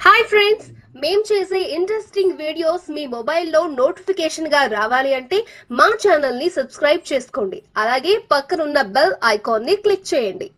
hi friends మేం చేసే interesting videos మీ మొబైల్లో నోటిఫికేషన్ గా రావాలి అంటే మా ఛానల్ ని సబ్స్క్రైబ్ చేసుకోండి అలాగే పక్కనున్న బెల్ ఐకాన్ ని క్లిక్ చేయండి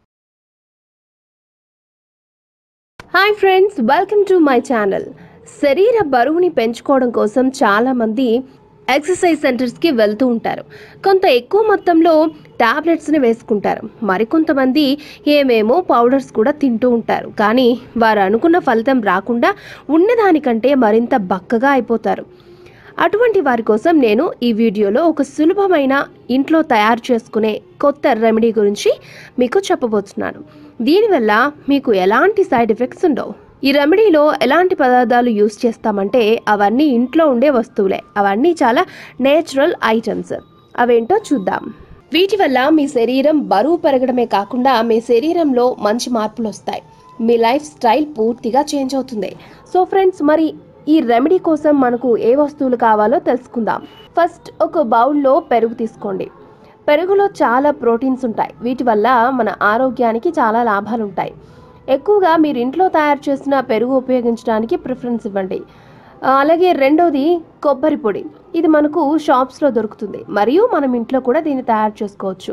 hi friends welcome to my channel శరీర బరువుని పెంచుకోవడం కోసం చాలా మంది ఎక్సర్సైజ్ సెంటర్స్కి వెళ్తూ ఉంటారు కొంత ఎక్కువ మొత్తంలో టాబ్లెట్స్ని వేసుకుంటారు మరికొంతమంది ఏమేమో పౌడర్స్ కూడా తింటూ ఉంటారు కానీ వారు అనుకున్న ఫలితం రాకుండా ఉన్నదానికంటే మరింత బక్కగా అయిపోతారు అటువంటి వారి కోసం నేను ఈ వీడియోలో ఒక సులభమైన ఇంట్లో తయారు చేసుకునే కొత్త రెమెడీ గురించి మీకు చెప్పబోతున్నాను దీనివల్ల మీకు ఎలాంటి సైడ్ ఎఫెక్ట్స్ ఉండవు ఈ రెమెడీలో ఎలాంటి పదార్థాలు యూస్ చేస్తామంటే అవన్నీ ఇంట్లో ఉండే వస్తువులే అవన్నీ చాలా నేచురల్ ఐటమ్స్ అవేంటో చూద్దాం వీటి వల్ల మీ శరీరం బరువు పెరగడమే కాకుండా మీ శరీరంలో మంచి మార్పులు వస్తాయి మీ లైఫ్ స్టైల్ పూర్తిగా చేంజ్ అవుతుంది సో ఫ్రెండ్స్ మరి ఈ రెమెడీ కోసం మనకు ఏ వస్తువులు కావాలో తెలుసుకుందాం ఫస్ట్ ఒక బౌల్లో పెరుగు తీసుకోండి పెరుగులో చాలా ప్రోటీన్స్ ఉంటాయి వీటి వల్ల మన ఆరోగ్యానికి చాలా లాభాలు ఉంటాయి ఎక్కువగా మీరు ఇంట్లో తయారు చేసిన పెరుగు ఉపయోగించడానికి ప్రిఫరెన్స్ ఇవ్వండి ఆ, అలాగే రెండోది కొబ్బరి పొడి ఇది మనకు షాప్స్లో దొరుకుతుంది మరియు మనం ఇంట్లో కూడా దీన్ని తయారు చేసుకోవచ్చు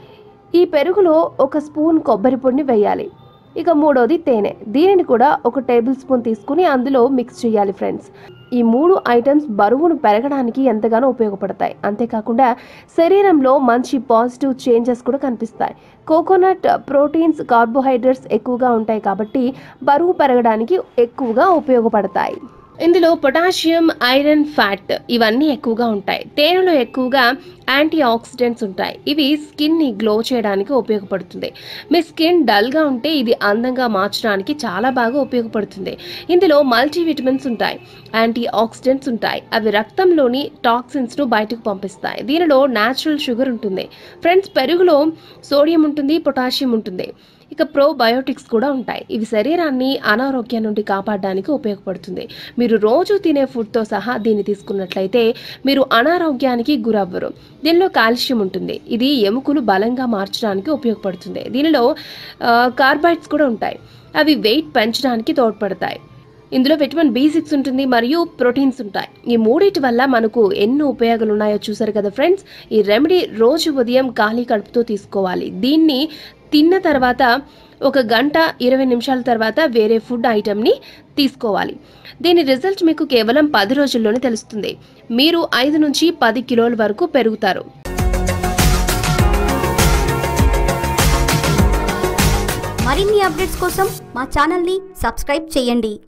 ఈ పెరుగులో ఒక స్పూన్ కొబ్బరి పొడిని వేయాలి ఇక మూడోది తేనె దీనిని కూడా ఒక టేబుల్ స్పూన్ తీసుకుని అందులో మిక్స్ చేయాలి ఫ్రెండ్స్ ఈ మూడు ఐటమ్స్ బరువును పెరగడానికి ఎంతగానో ఉపయోగపడతాయి అంతేకాకుండా శరీరంలో మంచి పాజిటివ్ చేంజెస్ కూడా కనిపిస్తాయి కోకోనట్ ప్రోటీన్స్ కార్బోహైడ్రేట్స్ ఎక్కువగా ఉంటాయి కాబట్టి బరువు పెరగడానికి ఎక్కువగా ఉపయోగపడతాయి ఇందులో పొటాషియం ఐరన్ ఫ్యాట్ ఇవన్నీ ఎక్కువగా ఉంటాయి తేనెలో ఎక్కువగా యాంటీ ఆక్సిడెంట్స్ ఉంటాయి ఇవి స్కిన్ని గ్లో చేయడానికి ఉపయోగపడుతుంది మీ స్కిన్ డల్గా ఉంటే ఇది అందంగా మార్చడానికి చాలా బాగా ఉపయోగపడుతుంది ఇందులో మల్టీ విటమిన్స్ ఉంటాయి యాంటీ ఆక్సిడెంట్స్ ఉంటాయి అవి రక్తంలోని టాక్సిన్స్ను బయటకు పంపిస్తాయి దీనిలో న్యాచురల్ షుగర్ ఉంటుంది ఫ్రెండ్స్ పెరుగులో సోడియం ఉంటుంది పొటాషియం ఉంటుంది ఇక ప్రోబయోటిక్స్ కూడా ఉంటాయి ఇవి శరీరాన్ని అనారోగ్యం నుండి కాపాడడానికి ఉపయోగపడుతుంది మీరు రోజు తినే ఫుడ్తో సహా దీన్ని తీసుకున్నట్లయితే మీరు అనారోగ్యానికి గురవ్వరు దీనిలో కాల్షియం ఉంటుంది ఇది ఎముకలు బలంగా మార్చడానికి ఉపయోగపడుతుంది దీనిలో కార్బైడ్స్ కూడా ఉంటాయి అవి వెయిట్ పెంచడానికి తోడ్పడతాయి ఇందులో విటమిన్ బి సిక్స్ ఉంటుంది మరియు ప్రోటీన్స్ ఉంటాయి ఈ మూడింటి వల్ల మనకు ఎన్నో ఉపయోగాలు ఉన్నాయో చూసారు కదా ఫ్రెండ్స్ ఈ రెమెడీ రోజు ఉదయం ఖాళీ కడుపుతో తీసుకోవాలి దీన్ని తిన్న తర్వాత ఒక గంట ఇరవై నిమిషాల తర్వాత వేరే ఫుడ్ ఐటమ్ని తీసుకోవాలి దీని రిజల్ట్ మీకు కేవలం పది రోజుల్లోనే తెలుస్తుంది మీరు ఐదు నుంచి పది కిలోల వరకు పెరుగుతారు మరిన్ని అప్డేట్స్ కోసం మా ఛానల్ని సబ్స్క్రైబ్ చేయండి